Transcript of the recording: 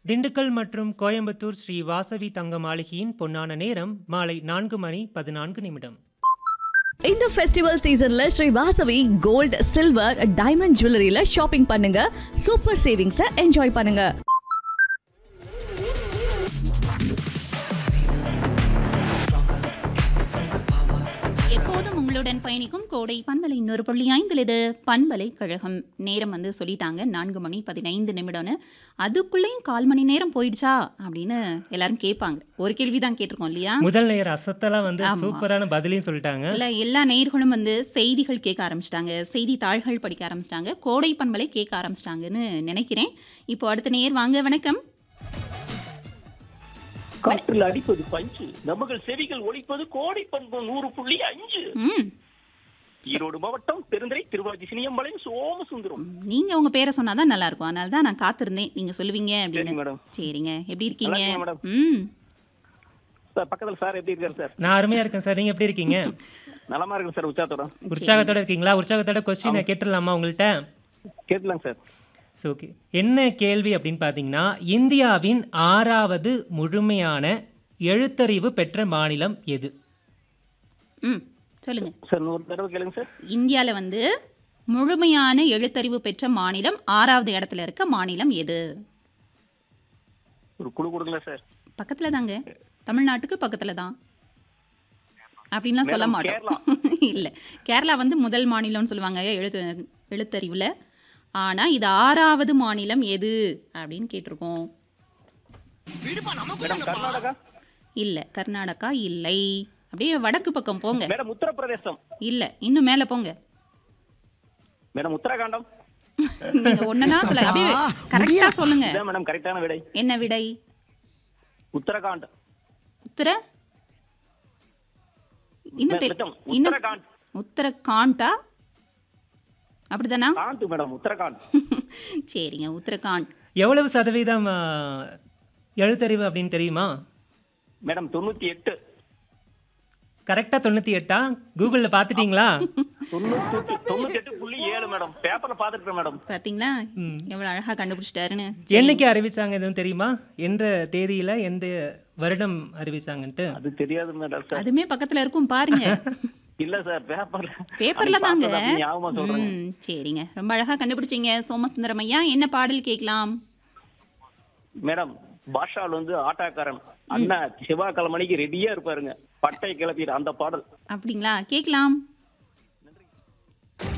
திண்டுக்கல் மற்றும் கோயம்புத்தூர் ஸ்ரீ வாசவி தங்க மாளிகையின் பொன்னான நேரம் மாலை நான்கு மணி பதினான்கு நிமிடம் இந்த ஃபெஸ்டிவல் சீசன்ல Sri Vasavi gold silver diamond ஜுவல்லரியில ஷாப்பிங் பண்ணுங்க சூப்பர் சேவிங்ஸ என்ஜாய் பண்ணுங்க எப்போதும் உங்களுடன் பயணிக்கும் கோடை பண்பலை இன்னொரு புள்ளி ஐந்தில் இது பண்பலை கழகம் நேரம் வந்து சொல்லிட்டாங்க நான்கு மணி பதினைந்து நிமிடம்னு அதுக்குள்ளேயும் கால் மணி நேரம் போயிடுச்சா அப்படின்னு எல்லாரும் கேட்பாங்க ஒரு கேள்வி தான் கேட்டிருக்கோம் இல்லையா முதல் நேயர் அசத்தலா வந்து ஆமா. சூப்பரான பதிலையும் சொல்லிட்டாங்க இல்ல எல்லா நேயர்களும் வந்து செய்திகள் கேட்க ஆரம்பிச்சிட்டாங்க செய்தித்தாள்கள் படிக்க ஆரம்பிச்சிட்டாங்க கோடை பண்பலை கேட்க ஆரம்பிச்சிட்டாங்கன்னு நினைக்கிறேன் இப்போ அடுத்த நேயர் வாங்க வணக்கம் காற்றில் அடிப்பது பஞ்சு நமகள் செவிகள் ஒலிப்பது கோடை பண்பு நூறு புள்ளி அஞ்சு ம் ஈரோடு மாவட்டம் பெருந்துறை திருவாச்சி சினியம்பாளையம் சோமசுந்தரம் நீங்க உங்க பேரை சொன்னாதான் நல்லா இருக்கும் அதனால தான் நான் காத்திருந்தேன் நீங்க சொல்லுவீங்க சரி அப்படின்னு மேடம் சரிங்க எப்படி இருக்கீங்க நல்லா இருக்கேன் மேடம். ம் சார் பக்கத்துல சார் எப்படி இருக்காரு சார் நான் அருமையா இருக்கேன் சார் நீங்க எப்படி இருக்கீங்க நலமா இருக்கு சார் உச்சாத்தோட உற்சாகத்தோட இருக்கீங்களா உற்சாகத்தோட கொஸ்டின் கேட்டுடலாமா உங்கள்கிட்ட கேட்கலாங்க சார் ஸோ ஓகே என்ன கேள்வி அப்படின்னு பார்த்தீங்கன்னா இந்தியாவின் ஆறாவது முழுமையான எழுத்தறிவு பெற்ற மாநிலம் எது ம் சொல்லுங்க சார் நூறு தடவை கேளுங்க சார் இந்தியாவில் வந்து முழுமையான எழுத்தறிவு பெற்ற மாநிலம் ஆறாவது இடத்துல இருக்க மாநிலம் எது ஒரு குழு கொடுங்களா சார் பக்கத்துல தாங்க தமிழ்நாட்டுக்கு பக்கத்துல தான் அப்படின்லாம் சொல்ல மேடம், மாட்டோம் இல்ல கேரளா வந்து முதல் மாநிலம்னு சொல்லுவாங்க எழுத்து எழுத்தறிவுல ஆனா இது ஆறாவது மாநிலம் எது அப்படின்னு கேட்டிருக்கோம் மேடம் கர்நாடகா இல்ல கர்நாடகா இல்லை அப்படியே வடக்கு பக்கம் போங்க மேடம் உத்தரப்பிரதேசம் இல்ல இன்னும் மேல போங்க மேடம் உத்தரகாண்டம் நீங்க ஒண்ணுனா சொல்ல அப்படியே கரெக்டா சொல்லுங்க இதான் மேடம் கரெக்டான விடை என்ன விடை உத்தரகாண்ட் உத்தர இன்னும் தெ- மேடம், இன்னும் உத்தரகாண்ட். உத்தரகாண்டா அப்படிதானா காண்ட் மேடம் உத்தரகாண்ட் சரிங்க உத்தரகாண்ட் எவ்வளவு சதவீதம் ஆ, எழுத்தறிவு அப்படின்னு தெரியுமா மேடம் தொண்ணூத்தி எட்டு கரெக்டாக தொண்ணூற்றி எட்டா கூகுளில் பார்த்துட்டீங்களா தொண்ணூத்தி எட்டு தொண்ணூத்தி எட்டு புள்ளி ஏழு மேடம் பேப்பர்ல பாத்துருக்கேன் மேடம் பாத்தீங்களா எவ்வளவு அழகா கண்டுபிடிச்சிட்டாருன்னு என்னைக்கு அறிவிச்சாங்க எதுவும் தெரியுமா எந்த தேதியில எந்த வருடம் அறிவிச்சாங்கன்ட்டு அது தெரியாது மேடம் சார் அதுமே பக்கத்துல இருக்கும் பாருங்க இல்ல சார் பேப்பர்ல பேப்பர்ல தாங்க ஞாபகமா சொல்றேன் ம், சரிங்க ரொம்ப அழகா கண்டுபிடிச்சீங்க சோமசுந்தரம் ஐயா என்ன பாடல் கேட்கலாம் மேடம் பாஷால் வந்து ஆட்டாக்காரன் அண்ணா செவ்வாய்க்கிழமை மணிக்கு ரெடியா இருப்பாருங்க பட்டை கிளப்பிடு அந்த பாடல் அப்படிங்களா கேட்கலாம்